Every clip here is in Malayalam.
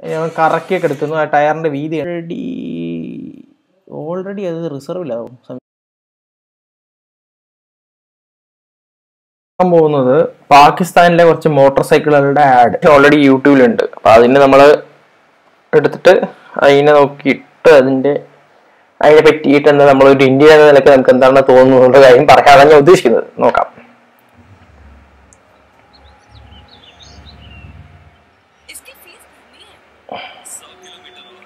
ഞാൻ കറക്കിയൊക്കെ എടുക്കുന്നു ആ ടയറിന്റെ വീതി ഓൾറെഡി ഓൾറെഡി അത് റിസർവിലാവും കാണാൻ പോകുന്നത് പാകിസ്ഥാനിലെ കുറച്ച് മോട്ടോർ സൈക്കിളുകളുടെ ആഡ് ഓൾറെഡി യൂട്യൂബിലുണ്ട് അപ്പൊ അതിന് നമ്മൾ എടുത്തിട്ട് അതിനെ നോക്കിയിട്ട് അതിന്റെ അതിനെ പറ്റിയിട്ട് എന്താ നമ്മൾ ഒരു ഇന്ത്യ എന്ന നിലയ്ക്ക് നമുക്ക് എന്താണ് തോന്നുന്നത് കാര്യം പറയാനാണ് ഞാൻ ഉദ്ദേശിക്കുന്നത് നോക്കാം इसकी फीस कितनी है सौ किलोमीटर और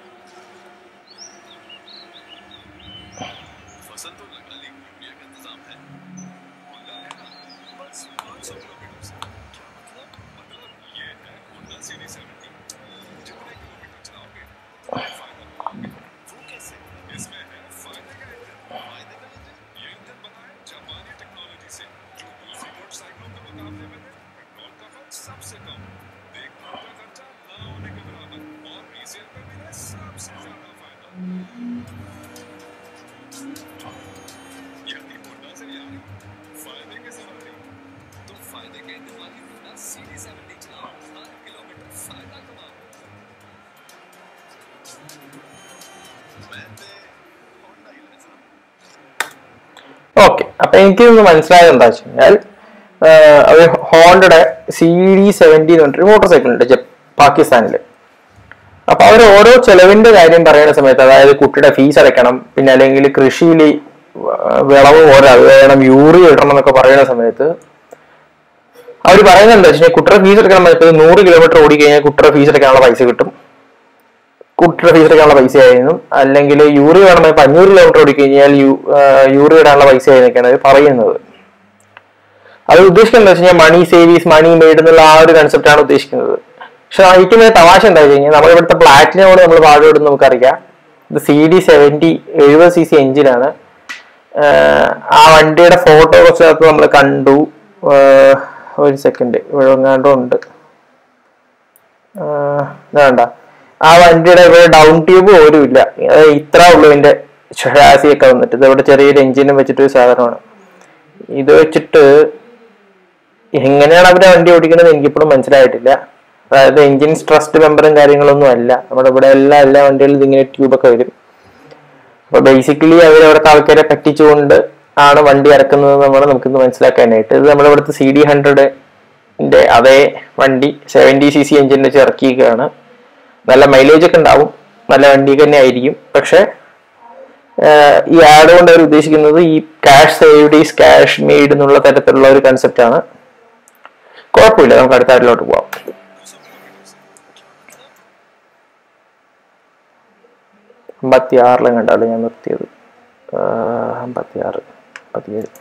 फसल तो लगा ली यूरिया का इंतजाम है होंडा है ना बस पाँच सौ किलोमीटर से क्या मतलब मतलब ये है होंडा सीडी सेवेंटी जितने किलोमीटर चलाओगे उतना फायदा पाओगे वो कैसे इसमें है फायदे का इंजन फायदे का इंजन ये इंजन बना है जापानी टेक्नोलॉजी से जो दूसरी मोटरसाइकिलों के मुकाबले में है पेट्रोल का खर्च सबसे कम देखभाल का खर्चा ना होने के बराबर और रीसेल पे मिले सबसे ज्यादा फायदा यानी होंडा से यारी फायदे के सवारी तो फायदे के इंजन वाली होंडा सीडी सेवेंटी चलाओ हर किलोमीटर फायदा कमाओ मैंने होंडा ही लेना ഓക്കെ അപ്പൊ എനിക്ക് ഒന്ന് മനസ്സിലായത് എന്താ വെച്ച് കഴിഞ്ഞാൽ ആഹ് ഒരു ഹോണ്ടയുടെ സി ഡി സെവൻറ്റി എന്ന് പറഞ്ഞിട്ട് മോട്ടോർ സൈക്കിൾ ഉണ്ട് ജപ്- പാകിസ്ഥാനിൽ അപ്പൊ അവർ ഓരോ ചെലവിന്റെ കാര്യം പറയുന്ന സമയത്ത് അതായത് കുട്ടിയുടെ ഫീസ് അടയ്ക്കണം പിന്നെ അല്ലെങ്കിൽ കൃഷിയിൽ വിളവ് ഓരോ അത് വേണം യൂറിയ ഇടണം എന്നൊക്കെ പറയുന്ന സമയത്ത് അവർ പറയുന്നത് എന്താ വെച്ചാൽ കുട്ടിയുടെ ഫീസ് അടയ്ക്കണം ഇപ്പൊ നൂറ് കിലോമീറ്റർ ഓടി കഴിഞ്ഞാൽ കുട്ടിയുടെ ഫീസ് അടയ്ക്കാനുള്ള പൈസ കിട്ടും കുട്ടിയുടെ ഫീസ് അടയ്ക്കാനുള്ള പൈസ ആയിരുന്നു അല്ലെങ്കിൽ യൂറി വേണമെങ്കിൽ ഇപ്പൊ അഞ്ഞൂറ് കിലോമീറ്റർ ഓടി കഴിഞ്ഞാൽ യു- ആ, യൂറി ഇടാനുള്ള പൈസ ആയിരുന്നൊക്കെയാണ് അവർ പറയുന്നത് അത് ഉദ്ദേശിക്കുന്നത് എന്താ വെച്ച് കഴിഞ്ഞാൽ മണി സേവീസ് മണി മെയ്ഡ് എന്നുള്ള ആ ഒരു കൺസെപ്റ്റ് ആണ് ഉദ്ദേശിക്കുന്നത് പക്ഷെ ഏറ്റവും വലിയ തമാശ എന്താ വെച്ച് കഴിഞ്ഞാൽ നമ്മുടെ ഇവിടുത്തെ പ്ലാറ്റിനോട് നമ്മൾ പാടുവിടുന്ന നമുക്കറിയാം ഇത് സി ഡി സെവൻറ്റി എഴുപത് സി സി എഞ്ചിനാണ് ആ വണ്ടിയുടെ ഫോട്ടോ കുറച്ചകത്ത് നമ്മൾ കണ്ടു ആഹ് ഒരു സെക്കൻഡ് ഇവിടെ എങ്ങാണ്ടോ ഉണ്ട് ആഹ് ഇത് വേണ്ട ആ വണ്ടിയുടെ ഇവിടെ ഡൗൺ ട്യൂബ് പോലും ഇല്ല അത് ഇത്ര ഉള്ളൂ ഇതിന്റെ ഷാസിയൊക്കെ വന്നിട്ട് ഇത് ഇവിടെ ചെറിയൊരു എഞ്ചിനും വെച്ചിട്ട് ഒരു സാധനമാണ് ഇത് വെച്ചിട്ട് എങ്ങനെയാണ് അവര് വണ്ടി ഓടിക്കുന്നത് എനിക്കിപ്പോഴും മനസ്സിലായിട്ടില്ല അതായത് എഞ്ചിൻ ട്രസ്റ്റ് മെമ്പറും കാര്യങ്ങളൊന്നും അല്ല നമ്മുടെ ഇവിടെ എല്ലാ എല്ലാ വണ്ടികളിലും ഇതിങ്ങനെ ട്യൂബൊക്കെ വരും അപ്പൊ ബേസിക്കലി അവർ അവിടുത്തെ ആൾക്കാരെ പറ്റിച്ചുകൊണ്ട് ആണ് വണ്ടി ഇറക്കുന്നത് നമ്മൾ നമുക്കിന്ന് മനസ്സിലാക്കാനായിട്ട് ഇത് നമ്മുടെ ഇവിടുത്തെ സി ഡി ഹൺഡ്രഡിന്റെ അതേ വണ്ടി സെവൻറ്റി സി സി എഞ്ചിൻ വെച്ച് ഇറക്കിയിരിക്കുകയാണ് നല്ല മൈലേജ് ഒക്കെ ഉണ്ടാവും നല്ല വണ്ടിയൊക്കെ തന്നെ ആയിരിക്കും പക്ഷെ ആഹ് ഈ ആഡ് കൊണ്ട് അവർ ഉദ്ദേശിക്കുന്നത് ഈ cash saved is cash made എന്നുള്ള തരത്തിലുള്ള ഒരു കൺസെപ്റ്റ് ആണ് കുഴപ്പമില്ല നമുക്ക് അടുത്ത ആരിലോട്ട് പോവാം അമ്പത്തി ആറിലും കണ്ടാലും ഞാൻ നിർത്തിയത് ആഹ് അമ്പത്തി ആറ് അമ്പത്തിയേഴ്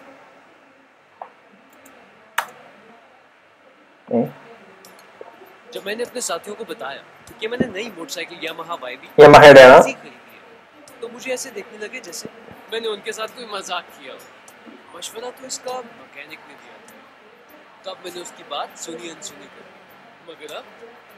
ഏ जब मैंने अपने साथियों को बताया कि मैंने नई मोटरसाइकिल यामाहा वाईबी യമഹയുടെ ആണ് खरीदी है तो मुझे ऐसे देखने लगे जैसे मैंने उनके साथ कोई मजाक किया हो मशवरा तो इसका मैकेनिक ने दिया था तब मैंने उसकी बात सुनी अनसुनी कर मगर अब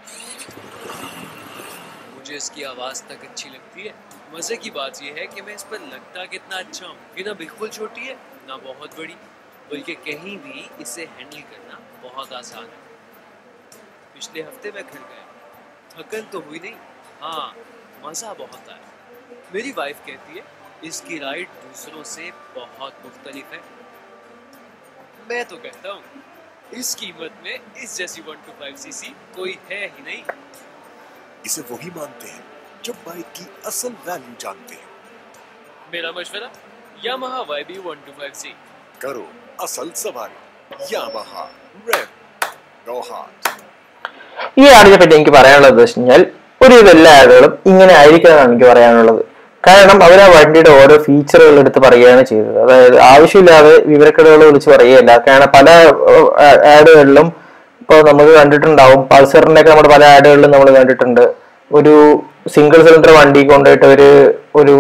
मुझे इसकी आवाज तक अच्छी लगती है मजे की बात यह है कि मैं इस पर लगता कितना अच्छा हूँ कि ना बिल्कुल छोटी है ना बहुत बड़ी बल्कि कहीं भी इसे हैंडल करना बहुत आसान है पिछले हफ्ते मैं घर गया थकन तो हुई नहीं हाँ मज़ा बहुत आया मेरी वाइफ कहती है इसकी राइड दूसरों से बहुत मुख्तलिफ है मैं तो कहता हूँ इस कीमत में इस जैसी 125 सीसी कोई है ही नहीं इसे वही मानते हैं जो बाइक की असल वैल्यू जानते हैं मेरा मशवरा Yamaha Y one two five C करो असल सवारी यामाहा रेव गो हार्ट ഈ ആടിനെ പറ്റി എനിക്ക് പറയാനുള്ളത് വെച്ച് കഴിഞ്ഞാൽ ഒരുവിധ എല്ലാ ആടുകളും ഇങ്ങനെ ആയിരിക്കണമെന്നാണ് എനിക്ക് പറയാനുള്ളത് കാരണം അവർ ആ വണ്ടിയുടെ ഓരോ ഫീച്ചറുകൾ എടുത്ത് പറയുകയാണ് ചെയ്തത് അതായത് ആവശ്യമില്ലാതെ വിവരക്കേടുകൾ വിളിച്ച് പറയുകയല്ല കാരണം പല ആഡുകളിലും ഇപ്പോൾ നമുക്ക് കണ്ടിട്ടുണ്ടാവും പൾസറിന്റെ ഒക്കെ നമ്മുടെ പല ആഡുകളിലും നമ്മൾ കണ്ടിട്ടുണ്ട് ഒരു സിംഗിൾ സിലിണ്ടർ വണ്ടി കൊണ്ടുപോയിട്ട് ഒരു ഒരു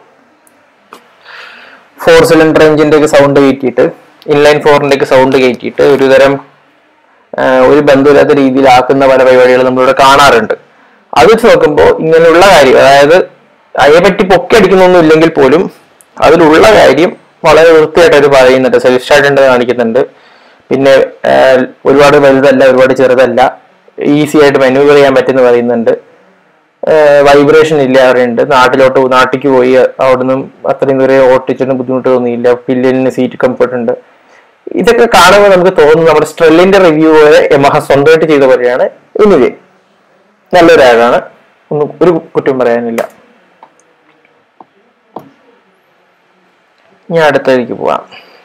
ഫോർ സിലിണ്ടർ എഞ്ചിന്റെ ഒക്കെ സൗണ്ട് കയറ്റിയിട്ട് ഇൻലൈൻ ഫോറിന്റെ ഒക്കെ സൗണ്ട് കയറ്റിയിട്ട് ഒരു തരം ആഹ് ഒരു ബന്ധമില്ലാത്ത രീതിയിലാക്കുന്ന പല പരിപാടികൾ നമ്മളിവിടെ കാണാറുണ്ട് അത് വെച്ച് നോക്കുമ്പോൾ ഇങ്ങനെയുള്ള കാര്യം അതായത് അതിനെപ്പറ്റി പൊക്കി അടിക്കുന്നൊന്നും ഇല്ലെങ്കിൽ പോലും അതിലുള്ള കാര്യം വളരെ വൃത്തിയായിട്ട് അവർ പറയുന്നുണ്ട് സെൽഫ് സ്റ്റാർട്ട് ഉണ്ട് കാണിക്കുന്നുണ്ട് പിന്നെ ആഹ് ഒരുപാട് വലുതല്ല ഒരുപാട് ചെറുതല്ല ഈസി ആയിട്ട് മെനുവർ ചെയ്യാൻ പറ്റുമെന്ന് പറയുന്നുണ്ട് വൈബ്രേഷൻ ഇല്ല പറയുന്നുണ്ട് നാട്ടിലോട്ട് നാട്ടിലേക്ക് പോയി അവിടുന്ന് അത്രയും ദൂരെ ഓട്ടിച്ചിട്ട് ബുദ്ധിമുട്ട് തോന്നിയില്ല പില്ലിന് സീറ്റ് കംഫർട്ട് ഉണ്ട് ഇതൊക്കെ കാണുമ്പോൾ നമുക്ക് തോന്നുന്നു നമ്മുടെ സ്ട്രെല്ലിന്റെ റിവ്യൂ പോലെ യമഹ സ്വന്തമായിട്ട് ചെയ്ത പോലെയാണ് എനിവേ നല്ലൊരു ആഡാണ് ഒന്നും ഒരു കുറ്റം പറയാനില്ല ഞാൻ അടുത്തതിലേക്ക് പോവാം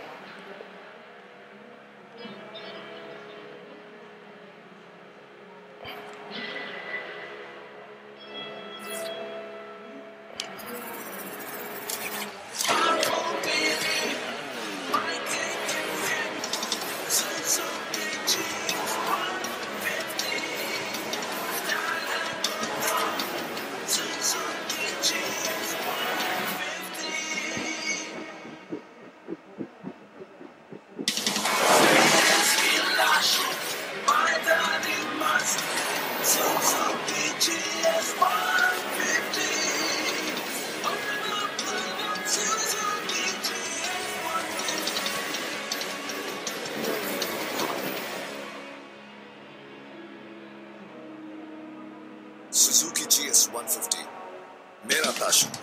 Suzuki GS 150 मेरा पैशन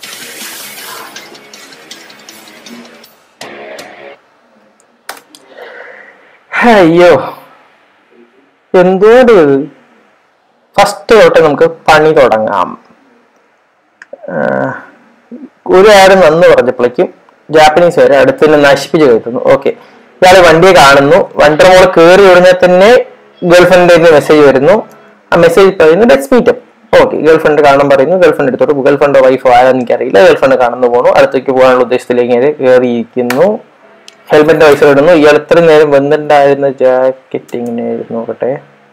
അയ്യോ എന്തോട് ഫസ്റ്റ് തൊട്ട് നമുക്ക് പണി തുടങ്ങാം ആഹ് ഒരു ആര് നന്ന് പറഞ്ഞപ്പോഴേക്കും ജാപ്പനീസ് വരെ അടുത്തന്നെ നശിപ്പിച്ച് കയറ്റുന്നു ഓക്കെ ഇയാൾ വണ്ടിയെ കാണുന്നു വണ്ടിയുടെ മോള് കയറി ഉടനെ തന്നെ ഗേൾഫ്രണ്ടിന്റെ മെസ്സേജ് വരുന്നു ആ മെസ്സേജ് പറയുന്നു ലെറ്റ്സ് മീറ്റപ്പ് ഓക്കെ ഗേൾഫ്രണ്ട് കാണാൻ പറയുന്നു ഗേൾഫ്രണ്ട് എടുത്തോട്ട് ഗേൾഫ്രണ്ട് വൈഫ് ആരാന്ന് എനിക്കറിയില്ല ഗേൾഫ്രണ്ട് കാണുന്നു പോണു അടുത്തേക്ക് പോകാനുള്ള ഉദ്ദേശത്തിലേക്ക് ഇങ്ങനെ കയറിയിരിക്കുന്നു ഹെൽമെറ്റ് പൈസ ഇടുന്നു ഇയാൾ ഇത്രയും നേരം വന്നിട്ടുണ്ടായിരുന്ന ജാക്കറ്റ് ഇങ്ങനെ എഴുതി നോക്കട്ടെ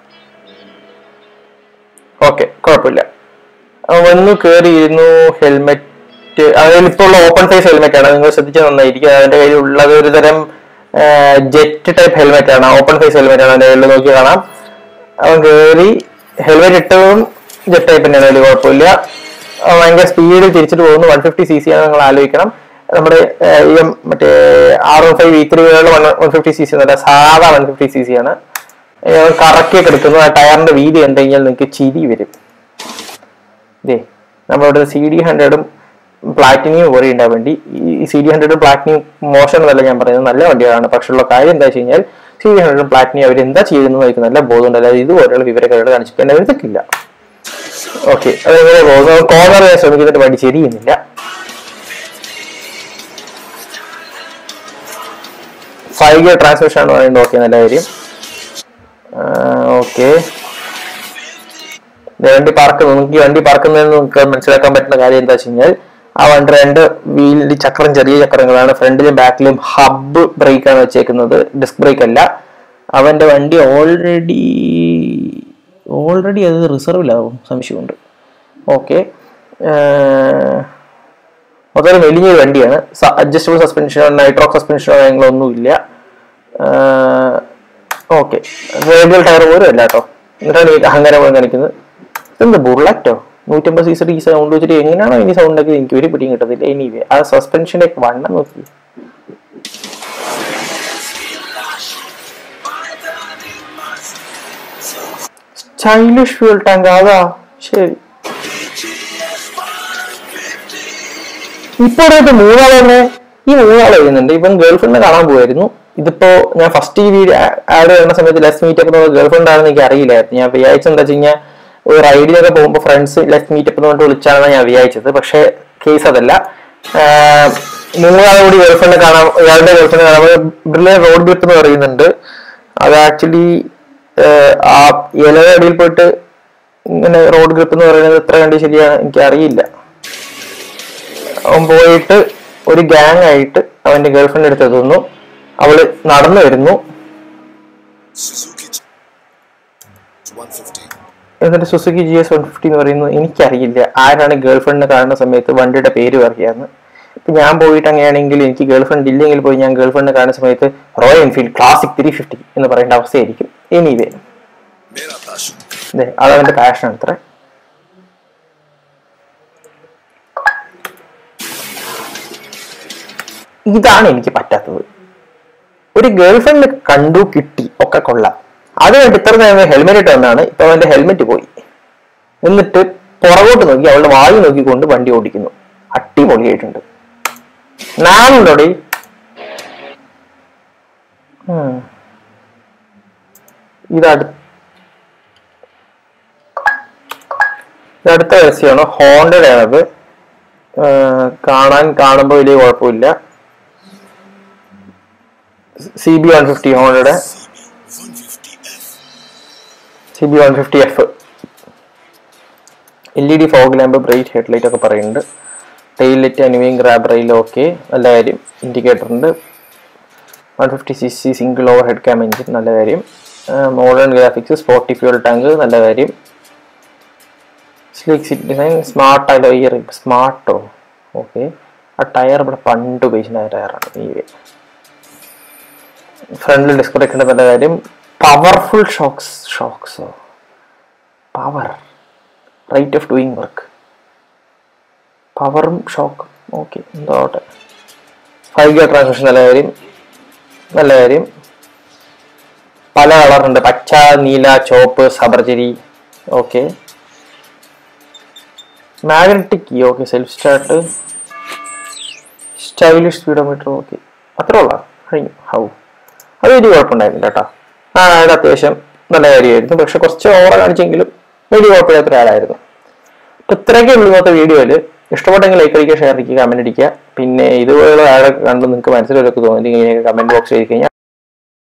ഓക്കെ കുഴപ്പമില്ല അവൻ വന്നു കയറിയിരുന്നു ഹെൽമെറ്റ് അതിൽ ഇപ്പോൾ ഉള്ള ഓപ്പൺ ഫേസ് ഹെൽമെറ്റ് ആണ് നിങ്ങൾ ശ്രദ്ധിച്ചാൽ നന്നായിരിക്കും അതിന്റെ കയ്യിൽ ഉള്ളത് ഒരു തരം ജെറ്റ് ടൈപ്പ് ഹെൽമെറ്റ് ആണ് ഓപ്പൺ ഫേസ് ഹെൽമെറ്റ് ആണ് അതിന്റെ കയ്യിൽ നോക്കി കാണാം അവൻ കയറി ഹെൽമെറ്റ് ഇട്ടതും ജെറ്റ് ടൈപ്പ് തന്നെയാണ് വലിയ കുഴപ്പമില്ല അവൻ ഭയങ്കര സ്പീഡിൽ തിരിച്ചിട്ട് പോകുന്നു വൺ ഫിഫ്റ്റി സി സി ആണ് നിങ്ങൾ ആലോചിക്കണം നമ്മുടെ ഏർ, ഈ മറ്റേ ആർ വൺ ഫൈവ് വി ത്രീകളുടെ one one fifty C C എന്നല്ല സാധാ വൺ ഫിഫ്റ്റി സി സി ആണ് ഏർ, കറക്കിയൊക്കെ എടുക്കുന്നു ആ ടയറിന്റെ വീതി കണ്ടു കഴിഞ്ഞാൽ നിങ്ങൾക്ക് ചിരി വരും ഇതേ നമ്മളിവിടെ സി ഡി ഹൺഡ്രഡും പ്ലാറ്റിനിയും ഓറി ഉണ്ടാൻ വേണ്ടി ഈ സി ഡി ഹൺഡ്രഡും പ്ലാറ്റിനിയും മോശം എന്നല്ല ഞാൻ പറയുന്നത് നല്ല വണ്ടികളാണ് പക്ഷെ ഉള്ള കാര്യം എന്താ വെച്ച് കഴിഞ്ഞാൽ സി ഡി ഹൺഡ്രഡും പ്ലാറ്റിനിയും അവർ എന്താ ചെയ്യുന്നത് അവർക്ക് നല്ല ബോധമുണ്ട് അല്ലാതെ ഇതുപോലെയുള്ള വിവരക്കേട് കാണിച്ചിട്ട് അവർ ഇതൊക്കില്ല ഓക്കെ അതെങ്ങനെ പോകുന്നു കോർണർ ചെയ്യാൻ ശ്രമിക്കുന്നിട്ട് വണ്ടി ശരിയുന്നില്ല ഫൈവ് ഗിയർ ട്രാൻസ്മിഷൻ ആണ് പറയുന്നത് ഓക്കെ നല്ല കാര്യം ഓക്കെ വണ്ടി പറക്കുന്നു നമുക്ക് ഈ വണ്ടി പറക്കുന്നതിന് നമുക്ക് മനസ്സിലാക്കാൻ പറ്റുന്ന കാര്യം എന്താ വെച്ച് കഴിഞ്ഞാൽ ആ വണ്ടി രണ്ട് വീലിന്റെ ചക്രം ചെറിയ ചക്രങ്ങളാണ് ഫ്രണ്ടിലും ബാക്കിലും ഹബ്ബ് ബ്രേക്ക് ആണ് വെച്ചേക്കുന്നത് ഡിസ്ക് ബ്രേക്ക് അല്ല അവന്റെ വണ്ടി ഓൾറെഡി ഓൾറെഡി അത് റിസർവിലാവും സംശയമുണ്ട് ഓക്കെ മൊത്തം മെലിഞ്ഞൊരു വണ്ടിയാണ് അഡ്ജസ്റ്റബിൾ സസ്പെൻഷനോ നൈട്രോ സസ്പെൻഷനോ കാര്യങ്ങളൊന്നുമില്ല ഓക്കെ റേഡിയൽ ടയർ പോലും അല്ല കേട്ടോ എന്നിട്ടാണ് ഈ അഹങ്കാരം പോലെ കാണിക്കുന്നത് ഇതെന്ത് ബുള്ളറ്റോ നൂറ്റമ്പത് സി സി ഈ സൗണ്ട് വെച്ചിട്ട് എങ്ങനെയാണോ ഇനി സൗണ്ട് ഒക്കെ എനിക്ക് ഒരു പിടിയും കിട്ടത്തില്ല എനിവേ ആ സസ്പെൻഷന്റെ വണ്ണം നോക്കി സ്റ്റൈലിഷ് ഫ്യൂൽ ടാങ്ക് അതാ ശരി ഇപ്പോഴത്തെ മൂന്നാളെ ഈ മൂന്നാളെ വരുന്നുണ്ട് ഇവൻ ഗേൾഫ്രണ്ട് കാണാൻ പോയായിരുന്നു ഇതിപ്പോ ഞാൻ ഫസ്റ്റ് ഈ വീഡിയോ ആഡ് ചെയ്യുന്ന സമയത്ത് ലെസ് മീറ്റ് അപ്പ് ഗേൾഫ്രണ്ട് ആണെന്ന് എനിക്ക് അറിയില്ലായിരുന്നു ഞാൻ വിചാരിച്ചത് എന്താ വെച്ച് കഴിഞ്ഞാൽ ഒരു റൈഡിനൊക്കെ പോകുമ്പോൾ ഫ്രണ്ട്സ് ലെസ് മീറ്റ് അപ്പ് എന്ന് പറഞ്ഞിട്ട് വിളിച്ചാണെന്ന് ഞാൻ വിചാരിച്ചത് പക്ഷേ കേസ് അതല്ല ആഹ് മൂന്നാളെ കൂടി ഗേൾഫ്രണ്ട് കാണാൻ ഇയാളുടെ ഗേൾഫ്രണ്ട് കാണാൻ ബ്രില്യൻ റോഡ് ഗ്രിപ്പ് എന്ന് പറയുന്നുണ്ട് അത് ആക്ച്വലി ആ ഇലയുടെ അടിയിൽ പോയിട്ട് ഇങ്ങനെ റോഡ് ഗ്രിപ്പ് എന്ന് പറയുന്നത് എത്ര കണ്ടി ശരിയാണ് എനിക്ക് അറിയില്ല അവൻ പോയിട്ട് ഒരു ഗ്യാങ് ആയിട്ട് അവന്റെ ഗേൾഫ്രണ്ട് അടുത്ത് എത്തുന്നു അവള് നടന്നു വരുന്നു Suzuki 150 എന്നിട്ട് Suzuki G S one fifty എന്ന് പറയുന്നത് എനിക്കറിയില്ല ആരാണ് ഗേൾഫ്രണ്ടിനെ കാണുന്ന സമയത്ത് വണ്ടിയുടെ പേര് പറയാന്ന് ഇപ്പൊ ഞാൻ പോയിട്ട് അങ്ങനെയാണെങ്കിൽ എനിക്ക് ഗേൾഫ്രണ്ട് ഇല്ലെങ്കിൽ പോയി ഞാൻ ഗേൾഫ്രണ്ടിനെ കാണുന്ന സമയത്ത് Royal Enfield Classic three fifty എന്ന് പറയേണ്ട അവസ്ഥയായിരിക്കും എനിവേ मेरा पैशन അതെ അതവന്റെ പാഷൻ അത്ര ഇതാണ് എനിക്ക് പറ്റാത്തത് ഒരു ഗേൾഫ്രണ്ട് കണ്ടു കിട്ടി ഒക്കെ കൊള്ളാം അത് കഴിഞ്ഞിട്ട് ഇത്ര നേരം ഹെൽമെറ്റ് ഇട്ട് വന്നാണ് ഇപ്പൊ അവന്റെ ഹെൽമെറ്റ് പോയി എന്നിട്ട് പുറകോട്ട് നോക്കി അവളുടെ വായു നോക്കിക്കൊണ്ട് വണ്ടി ഓടിക്കുന്നു അടിപൊളിയായിട്ടുണ്ട് നാളുണ്ടോടി ഇതടു ഇതടുത്ത രഹസ്യമാണ് ഹോണ്ടഡ് ആണത് ഏർ കാണാൻ കാണുമ്പോൾ വലിയ കുഴപ്പമില്ല സി ബി വൺ ഫിഫ്റ്റി ഹോണ്ടഡ് 150F. C B one fifty F L E D fog lamp bright headlight ഒക്കെ പറയുന്നുണ്ട് ടെയിൽ ലൈറ്റ് അനിമയും ഗ്രാബ് റെയിൽ ഓക്കെ നല്ല കാര്യം ഇൻഡിക്കേറ്റർ ഉണ്ട് one fifty C C single overhead cam engine നല്ല കാര്യം modern graphics sporty fuel tank നല്ല കാര്യം സ്ലീക്ക് സീറ്റ് ഡിസൈൻ സ്മാർട്ട് അലോയർ സ്മാർട്ടോ ഓക്കെ ആ ടയർ ഇവിടെ പണ്ട് ഉപയോഗിച്ചിട്ടുണ്ടായ ടയറാണ് ഈ ഫ്രണ്ടിൽ ഡിസ്ക് ബ്രേക്കിന്റെ നല്ല കാര്യം പവർഫുൾ ഷോക്സ് ഷോക്സോ power rate of doing work പവറും ഷോക്കും ഓക്കെ എന്തോട്ടെ ഫൈവ് ഗിയർ ട്രാൻസ്മിഷൻ നല്ല കാര്യം നല്ല കാര്യം പല കളറുണ്ട് പച്ച നീല ചോപ്പ് സബർജരി okay magnetic key okay self start stylish speedometer okay അത്രേ ഉള്ള കഴിഞ്ഞു ഹൗ അത് വലിയ കുഴപ്പമുണ്ടായിരുന്നില്ല കേട്ടോ ആ അത് അത്യാവശ്യം നല്ല കാര്യമായിരുന്നു പക്ഷെ കുറച്ച് ഓവർ കാണിച്ചെങ്കിലും വലിയ കുഴപ്പമില്ലാത്ത ഒരാളായിരുന്നു അപ്പൊ ഇത്രയൊക്കെ ഉള്ളൂ ഇന്നത്തെ വീഡിയോയിൽ ഇഷ്ടപ്പെട്ടെങ്കിൽ ലൈക്ക് അടിക്കുക ഷെയർ അടിക്കുക കമന്റ് അടിക്കുക പിന്നെ ഇതുപോലുള്ള ആളെ കണ്ട് നിങ്ങൾക്ക് മനസ്സിലൊക്കെ തോന്നിയിട്ട് ഇങ്ങനെയൊക്കെ കമന്റ് ബോക്സ് ചെയ്ത് കഴിഞ്ഞാൽ